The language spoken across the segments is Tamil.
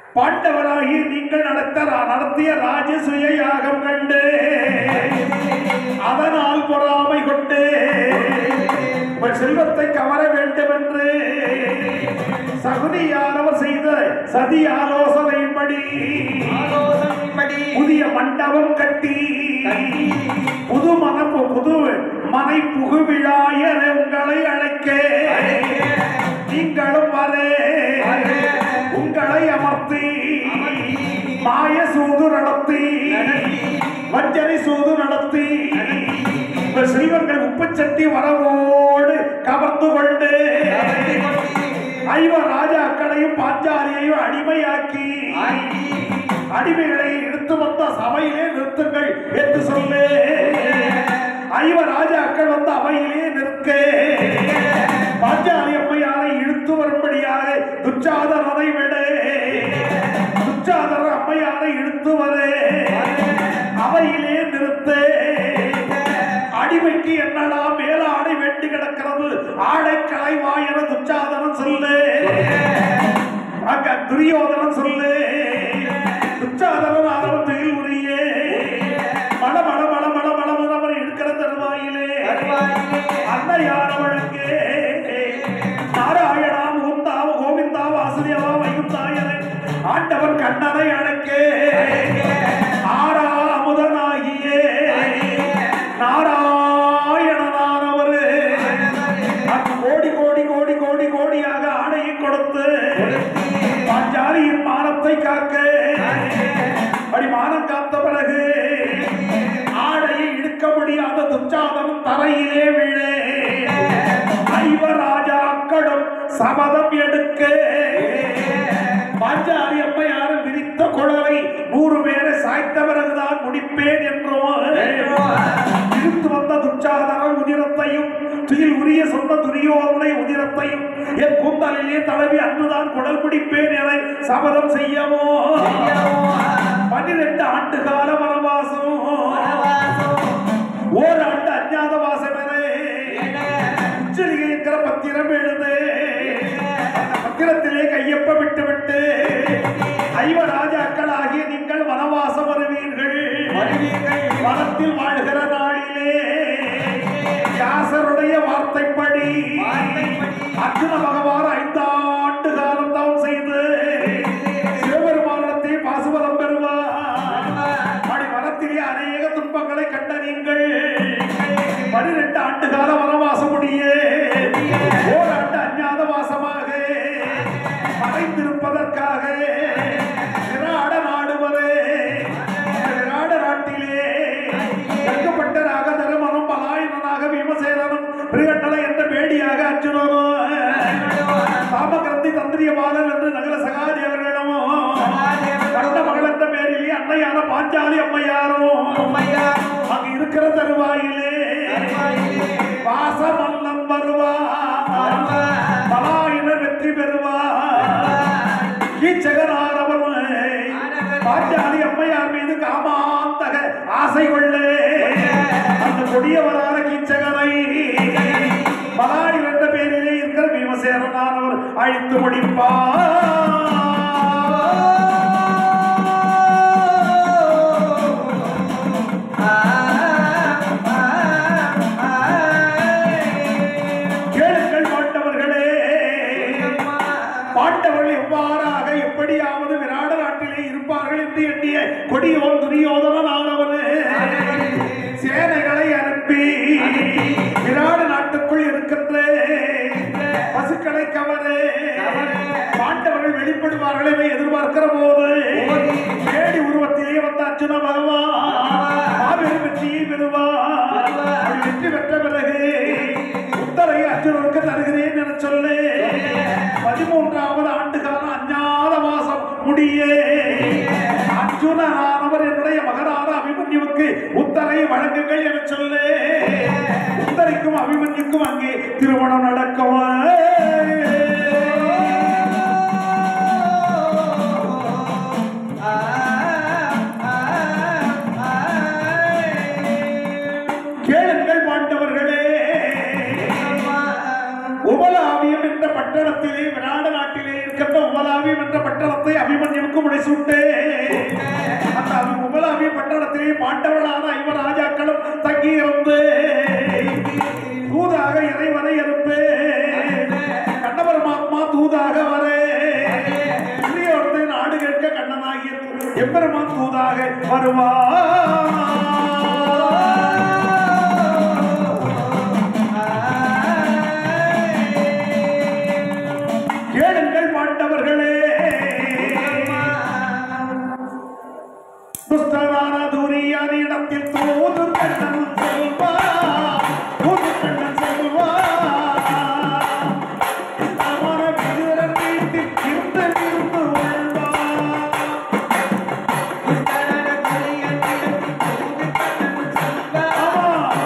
பாண்டவராகி நீங்கள் நடத்த நடத்திய ராஜசுய யாகம் கண்டு அதனால் பொறாமை கொண்டு உங்கள் செல்வத்தை கவர வேண்டும் என்று சகுனியானவர் செய்த சதி ஆலோசனையின்படி ஆலோசனைப்படி புதிய மண்டபம் கட்டி கட்டி புது மனப்பு புது மனை புகுவிழாய உங்களை அழைக்க நீங்களும் வரே வரே. உங்களை அமர்த்தி அமர்த்தி. மாய சூது நடத்தி நடத்தி. வஞ்சனை சூது நடத்தி உங்கள் செல்வங்கள் உப்புச்சட்டி வரவோடு கவர்ந்து கொண்டு கவர்ந்து கொண்டு ஐவ ராஜாக்களையும் பாஞ்சாலியையும் அடிமையாக்கி ஆக்கி அடிமைகளை எடுத்து வந்த சபையிலே நிறுத்துங்கள் என்று சொல்லு ஐவ ராஜாக்கள் வந்த அவையிலே நிற்க பாஞ்சாலி அம்மையாரை இழுத்து வரும்படியாக துச்சாதரனை விட துச்சாதர அம்மையாரை இழுத்து வர அவையிலே நிறுத்த அடிமைக்கு என்னடா மேல ஆடை வேண்டி கிடக்கிறது ஆடை களைவா என துச்சாதனன் சொல்லு அங்க துரியோதனன் சொல்லு துச்சாதனன் ஆரம்பத்தில் உரிய மல மல மல மல மல மலவர் இருக்கிற தருவாயிலே தருவாயிலே. அன்னையானவளுக்கு நாராயணா முகுந்தாவ கோவிந்தா வாசுதேவா வைகுந்தாயனை ஆண்டவன் கண்ணனை அழைக்க ஆரா அமுதனாகியே நாராயணனானவர் அந்த கோடி கோடி கோடி கோடி கோடியாக ஆணையை கொடுத்து பாஞ்சாலியின் மானத்தை காக்க அப்படி மானம் காத்த பிறகு ஆடையை இழுக்க முடியாத துச்சாதனம் தரையிலே விழ ஐவராஜாக்களும் சபதம் எடுக்க பாஞ்சாலி அம்மையார் விரித்த குழலை நூறு பேரை சாய்த்த பிறகுதான் முடிப்பேன் என்றும் இழுத்து வந்த துச்சாதன உதிரத்தையும் துயில் உரிய சொந்த துரியோதனை உதிரத்தையும் என் கூந்தலிலே தடவி அன்றுதான் குடல் பிடிப்பேன் என சபதம் செய்யவோ பன்னிரெண்டு ஆண்டு கால வனவாசம் ஓராண்டு அஞ்ஞாத வாசம் என உச்சரிகை இருக்கிற பத்திரம் எழுது அந்த பத்திரத்திலே கையொப்ப விட்டு விட்டு ஐவ ராஜாக்கள் ஆகிய நீங்கள் வனவாசம் வருவீர்கள் வனத்தில் வாழ்கிற நாளிலே வியாசருடைய வார்த்தைப்படி அர்ஜுன பகவான் ஐந்தாண்டு காலம் தவம் செய்து சிவபெருமானத்தை பாசுபதம் பெறுவார் அப்படி வனத்திலே அநேக துன்பங்களை கண்ட நீங்கள் பனிரெண்டு ஆண்டு கால வனவாசம் முடிய ஓராண்டு அஞ்ஞாத வாசமாக மறைந்திருப்பதற்காக விராட நாடுவரே விராட நாட்டிலே கற்கப்பட்ட ராகதர மனம் பலாயனனாக பீமசேனனும் பிரிகண்டலை என்ற பேடியாக அர்ஜுனனும் சாமகிரந்தி தந்திரிய பாலன் என்று நகர சகாதேவர்களிடமும் கண்ட மகள் என்ற பேரிலே அன்னையான பாஞ்சாலி அம்மையாரும் அங்கு இருக்கிற தருவாயிலே வாசமல்லம் வருவார் பலாயினர் வெற்றி பெறுவார் ஈச்சகனாரவன் பாஞ்சாலி அம்மையார் மீது காமாந்தக ஆசை கொள்ளே அந்த கொடியவரான கீச்சகனை பலாடி என்ற பேரிலே இருக்கிற பீமசேனனானவர் அழித்து முடிப்பார் கேளுங்கள் பாண்டவர்களே பாண்டவர்கள் எவ்வாறாக எப்படியாவது விராட நாட்டிலே இருப்பார்கள் என்று எண்ணிய கொடியோன் துரியோதனன் ஆனவனே சேனைகளை அனுப்பி விராட நாட்டுக்குள் இருக்கின்ற பசுக்களை கவரே பாண்டவர்கள் வெளிப்படுவார்கள் என எதிர்பார்க்கிற போது தேடி உருவத்திலே வந்த அர்ஜுன பகவான் மாபெரும் வெற்றியை பெறுவார் அப்படி வெற்றி பெற்ற பிறகு உத்தரை அர்ஜுனனுக்கு தருகிறேன் என சொல்லு பதிமூன்றாவது ஆண்டு காலம் அஞ்ஞாத மாசம் முடிய அர்ஜுனனானவர் என்னுடைய மகனான அபிமன்யுவுக்கு உத்தரை வழங்குங்கள் என சொல்லு உத்தரைக்கும் அபிமன்யுக்கும் அங்கே திருமணம் நடக்கும் கேளுங்கள் பாண்டவர்களே உபலாவியம் என்ற பட்டணத்திலே விராட நாட்டிலே இருக்கின்ற உபலாவியம் என்ற பட்டணத்தை அபிமன்யுவுக்கு தூதாக வரே துரியோர்த்தை நாடு கேட்க கண்ணனாகிய எம்பெருமான் தூதாக வருவா கேளுங்கள் பாண்டவர்களே துஷ்டரான துரியான இடத்தில் தூது கண்ணன் செல்வா தூது கண்ணன் செல்வா அவன வீரன் வீட்டில் இருந்து இருந்து வாழ்வா ஆமா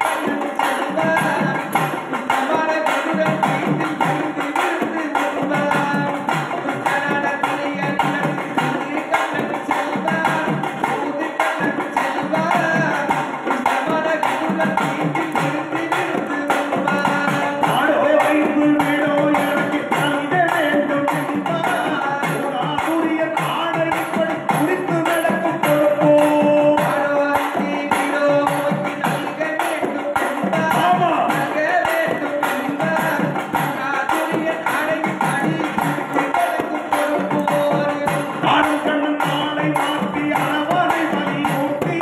ஆடோ வைப்பு வீடோ எனக்கு தங்க வேண்டும் என்பார் சூரியன் ஆடை இப்படி குறித்து நடக்கும் பொறுப்போ ஆமா ஆடும் கண்ணன் நாளை மாற்றி அளவனை வலியுறுத்தி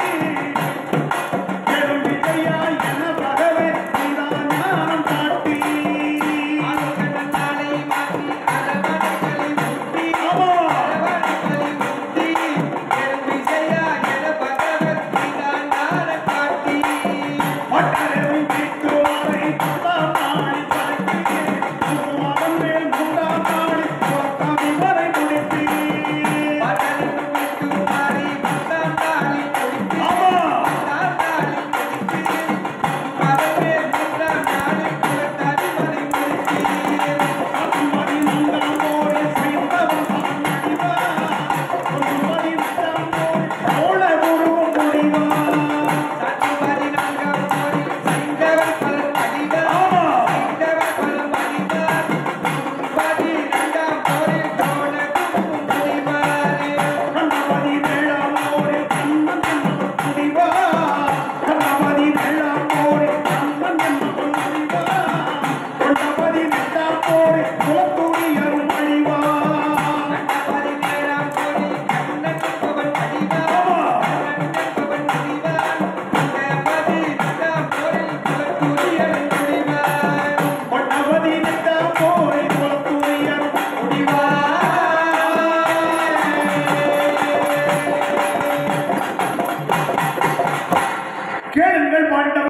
எழும் விஜயா என பகவே நீதான் ஞானம் காட்டி ஆமா பட்டரும் வீட்டுவாரை பத்தாம் நாளில் படைத்தீ அவன் மேல் மூன்றாம் நாளில் பத்தாம் இவரை முடித்தீ ஆமா அம்மணி மூன்றாம் போரில் செய்தவன் அவன் அடிவா ஒருமணி மூன்றாம் போரில் ஓட உருவம் முடிவா ஆமா கண்ணபதி வேளாம் போரில் கண்ணன் என்பவன் முடிவா கண்ணபதி வேளாம் போரில் கண்ணன் என்பவன் முடிவா கண்ணபதி வேளாம் போரில் குலத்துணியரும் அழிவா ஆமா கண்ணபதி வேளாம் போரில் குலத்துணியரும் முடிவா கேளுங்கள் பாண்டவர்